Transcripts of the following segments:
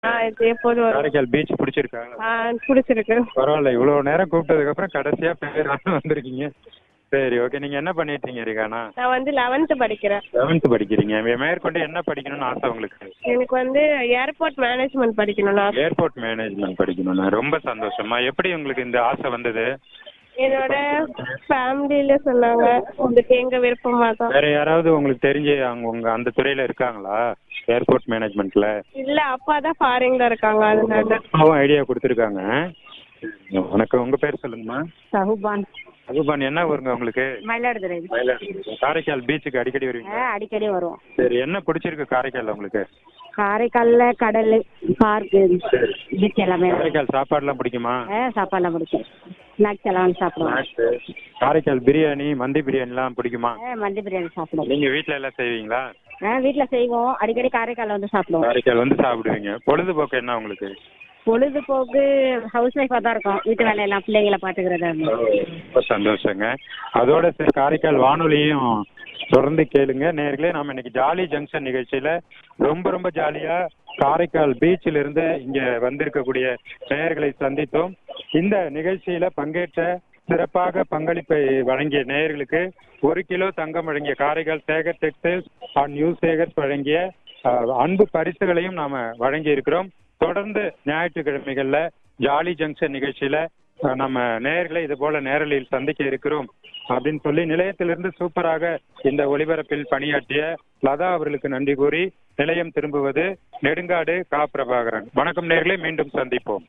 ஆ இது எப்போதும் வரும் காரைக்கால் பீச் பிடிச்சிருக்கா ஆ பிடிச்சிருக்கு பரவாயில்ல இவ்வளோ நேரம் கூப்பிட்டதுக்கு அப்புறம் கடைசியா பேர் வந்திருக்கீங்க சரி ஓகே நீங்க என்ன பண்ணிட்டு இருக்கீங்க ரிகானா நான் வந்து லெவன்த்து படிக்கிறேன் செவன்த் படிக்கிறீங்க மே- மேற்கொண்டு என்ன படிக்கணும்னு ஆசை உங்களுக்கு எனக்கு வந்து ஏர்போர்ட் மேனேஜ்மெண்ட் படிக்கணும்னா ஏர்போர்ட் மேனேஜ்மெண்ட் படிக்கணும்னா ரொம்ப சந்தோஷமா எப்படி உங்களுக்கு இந்த ஆசை வந்தது என்னோட ஃபேமிலியில சொன்னாங்க உங்களுக்கு எங்க விருப்பமா தான் வேற யாராவது உங்களுக்கு தெரிஞ்சு அவங்க உங்க அந்த துறையில இருக்காங்களா ஏர்போர்ட் மேனேஜ்மெண்ட்ல இல்ல அப்பா தான் ஃபாரின்ல இருக்காங்க அதனால அப்பாவும் ஐடியா கொடுத்துருக்காங்க வணக்கம் உங்க பேர் சொல்லுங்கம்மா சஹுபான் அகுபான் என்ன ஊருங்க உங்களுக்கு மயிலாடுதுறை மயிலாடுதுறை. காரைக்கால் பீச்சுக்கு அடிக்கடி வருவீங்க ஆ, அடிக்கடி வரும் சரி என்ன பிடிச்சிருக்கு காரைக்கால் உங்களுக்கு காரைக்கால்ல கடல் பார்க்கு பீச் எல்லாமே வரும். காரைக்கால் சாப்பாடுலாம் பிடிக்குமா ஆ சாப்பாடுலாம் பிடிக்கும் ஸ்நாக்ஸ் எல்லாம் வந்து சாப்பிடுவோம் காரைக்கால் பிரியாணி மந்தி பிரியாணிலாம் பிடிக்குமா ஆ மந்தி பிரியாணி சாப்பிடுவோம் நீங்க வீட்ல எல்லாம் செய்வீங்களா ஆ வீட்டில் செய்வோம் அடிக்கடி காரைக்கால் வந்து சாப்பிடுவோம் காரைக்கால் வந்து சாப்பிடுவீங்க பொழுதுபோக்கு என்ன உங்களுக்கு பொழுதுபோக்கு ஹவுஸ் ஒய்ஃபாக தான் இருக்கும் வீட்டு வேலையெல்லாம் பிள்ளைங்களை பார்த்துக்கிறது ரொம்ப சந்தோஷங்க அதோட சரி காரைக்கால் வானொலியும் தொடர்ந்து கேளுங்க நேர்களே நாம இன்னைக்கு ஜாலி ஜங்ஷன் நிகழ்ச்சியில ரொம்ப ரொம்ப ஜாலியா காரைக்கால் பீச்சில் இருந்து இங்க வந்திருக்கக்கூடிய நேயர்களை சந்தித்தோம் இந்த நிகழ்ச்சியில பங்கேற்ற சிறப்பாக பங்களிப்பை வழங்கிய நேயர்களுக்கு ஒரு கிலோ தங்கம் வழங்கிய Karaikal Sekar textiles and new Sekars வழங்கிய அஹ், அன்பு பரிசுகளையும் நாம வழங்கி இருக்கிறோம் தொடர்ந்து ஞாயிற்றுக்கிழமைகள்ல ஜாலி ஜங்ஷன் நிகழ்ச்சியில அஹ், நம்ம நேயர்களை இது போல நேரலையில் சந்திக்க இருக்கிறோம் அப்படின்னு சொல்லி நிலையத்திலிருந்து சூப்பராக இந்த ஒளிபரப்பில் பணியாற்றிய லதா அவர்களுக்கு நன்றி கூறி நிலையம் திரும்புவது நெடுங்காடு கா பிரபாகரன் வணக்கம் நேயர்களே மீண்டும் சந்திப்போம்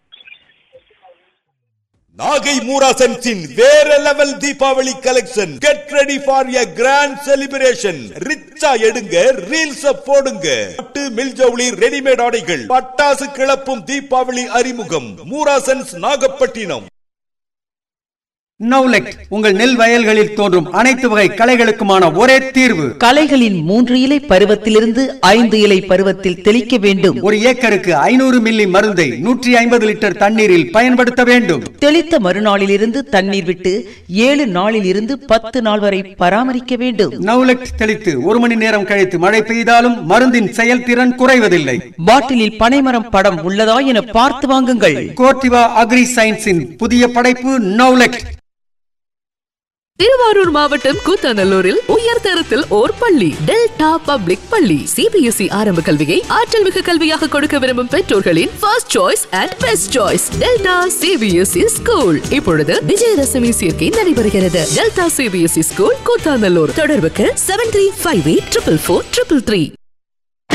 நாகை மூராசன்ஸின் வேற level Deepavali collection get ready for a grand celebration ரிச்சா எடுங்க ரீல்ஸ் போடுங்க பட்டு மில்ஜவுளி ரெடிமேட் ஆடைகள் பட்டாசு கிளப்பும் தீபாவளி அறிமுகம் மூராசன்ஸ் நாகப்பட்டினம் நவுலெக் உங்கள் நெல் வயல்களில் தோன்றும் அனைத்து வகை களைகளுக்குமான ஒரே தீர்வு களைகளின் மூன்று இலை பருவத்திலிருந்து ஐந்து இலை பருவத்தில் தெளிக்க வேண்டும் ஒரு ஏக்கருக்கு ஐநூறு மில்லி மருந்தை நூற்றி ஐம்பது லிட்டர் தண்ணீரில் பயன்படுத்த வேண்டும் தெளித்த மறுநாளிலிருந்து தண்ணீர் விட்டு ஏழு நாளில் இருந்து பத்து நாள் வரை பராமரிக்க வேண்டும் நவுலெக் தெளித்து ஒரு மணி நேரம் கழித்து மழை பெய்தாலும் மருந்தின் செயல்திறன் குறைவதில்லை பாட்டிலில் பனைமரம் படம் உள்ளதா என பார்த்து வாங்குங்கள் கோர்டிவா அக்ரி சயின்ஸின் புதிய படைப்பு நவுலெக் திருவாரூர் மாவட்டம் கூத்தாநல்லூரில் உயர் தரத்தில் ஓர் பள்ளி டெல்டா பப்ளிக் பள்ளி சிபிஎஸ்இ ஆரம்ப கல்வியை ஆற்றல் மிகு கல்வியாக கொடுக்க விரும்பும் பெற்றோர்களின் first choice and best choice Delta CBSE school இப்பொழுது விஜயதசமி சேர்க்கை நடைபெறுகிறது டெல்டா சிபிஎஸ்இ ஸ்கூல் கூத்தாநல்லூர் தொடர்புக்கு seven three five eight triple four triple three